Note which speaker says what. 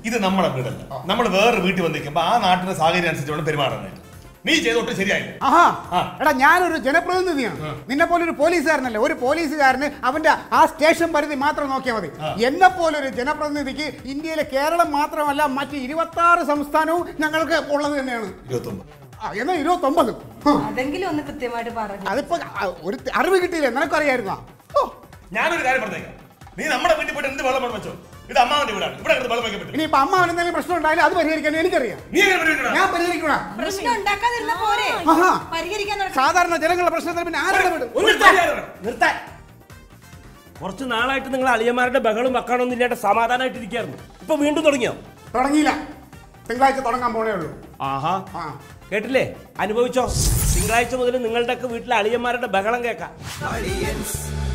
Speaker 1: ഇത് നമ്മളെ വീടല്ല നമ്മൾ വേറെ വീട്ടിൽ വന്നിരിക്കുമ്പോ ആ നാട്ടിലെ സാഹചര്യം അനുസരിച്ച് വേണം പെരുമാറാനായിട്ട് നീ ചെയ്തോട്ട് ശരിയായില്ല
Speaker 2: ആഹാ
Speaker 1: ആ.
Speaker 2: എടാ ഞാനൊരു ജനപ്രതിനിധിയാണ് നിന്നെ പോലെ ഒരു പോലീസുകാരനല്ല ഒരു പോലീസുകാരന് അവന്റെ ആ സ്റ്റേഷൻ പരിധി മാത്രം നോക്കിയാൽ മതി എന്നെ പോലെ ഒരു ജനപ്രതിനിധിക്ക് ഇന്ത്യയിലെ കേരളം മാത്രമല്ല മറ്റ് ഇരുപത്തി ആറ് സംസ്ഥാനവും ഞങ്ങൾക്ക് ഉള്ളത് തന്നെയാണ്
Speaker 1: ഇരുപത്തൊമ്പത്
Speaker 2: ആ, എന്നാ ഇരുപത്തൊമ്പത് ഹ്.
Speaker 3: അതെങ്കിലും ഒന്ന് കൃത്യമായിട്ട് പറഞ്ഞു
Speaker 2: അതിപ്പോ ആ, ഒരു അറിവ് കിട്ടിയില്ലേ നിനക്കറിയായിരുന്നോ ഓ,
Speaker 1: ഞാനൊരു കാര്യം പറഞ്ഞേക്കാം നീ നമ്മുടെ വീട്ടിൽ പോയിട്ട് എന്ത് വെള്ളം വെച്ചോ ഇത് അമ്മാവന്റെ വീടാണ് ഇവിടെ കിടന്ന് വെള്ളം വെക്കാൻ പറ്റില്ല
Speaker 2: ഇനിയിപ്പോ അമ്മ എന്തെങ്കിലും പ്രശ്നം ഉണ്ടായാലും അത് പരിഹരിക്കാൻ എനിക്കറിയാം
Speaker 1: നീ എങ്ങനെ പരിഹരിക്കണം?
Speaker 2: ഞാൻ പരിഹരിക്കണം
Speaker 3: പ്രശ്നം ഉണ്ടാക്കാതിരുന്ന പോരെ
Speaker 2: ആഹാ.
Speaker 3: പരിഹരിക്കാൻ നടക്ക-
Speaker 2: സാധാരണ ജനങ്ങളുടെ പ്രശ്നത്തിന് പിന്നെ ആരുടെ വീട്
Speaker 1: ഒന്ന് പരിഹാരം.
Speaker 4: നിർത്താൻ കുറച്ച് നാളായിട്ട് നിങ്ങൾ അളിയന്മാരുടെ ബഹളും വക്കാണൊന്നും ഇല്ലാണ്ട് സമാധാനമായിട്ട് ഇരിക്കായിരുന്നു ഇപ്പൊ വീണ്ടും തുടങ്ങിയോ
Speaker 2: തുടങ്ങിയില്ല തിങ്കളാഴ്ച തുടങ്ങാൻ പോണേ ഉള്ളൂ
Speaker 4: ആഹാ
Speaker 2: ആ
Speaker 4: കേട്ടില്ലേ അനുഭവിച്ചോ തിങ്കളാഴ്ച മുതൽ നിങ്ങളുടെയൊക്കെ വീട്ടിലെ അളിയന്മാരുടെ ബഹളം കേൾക്കാം
Speaker 5: Aliens,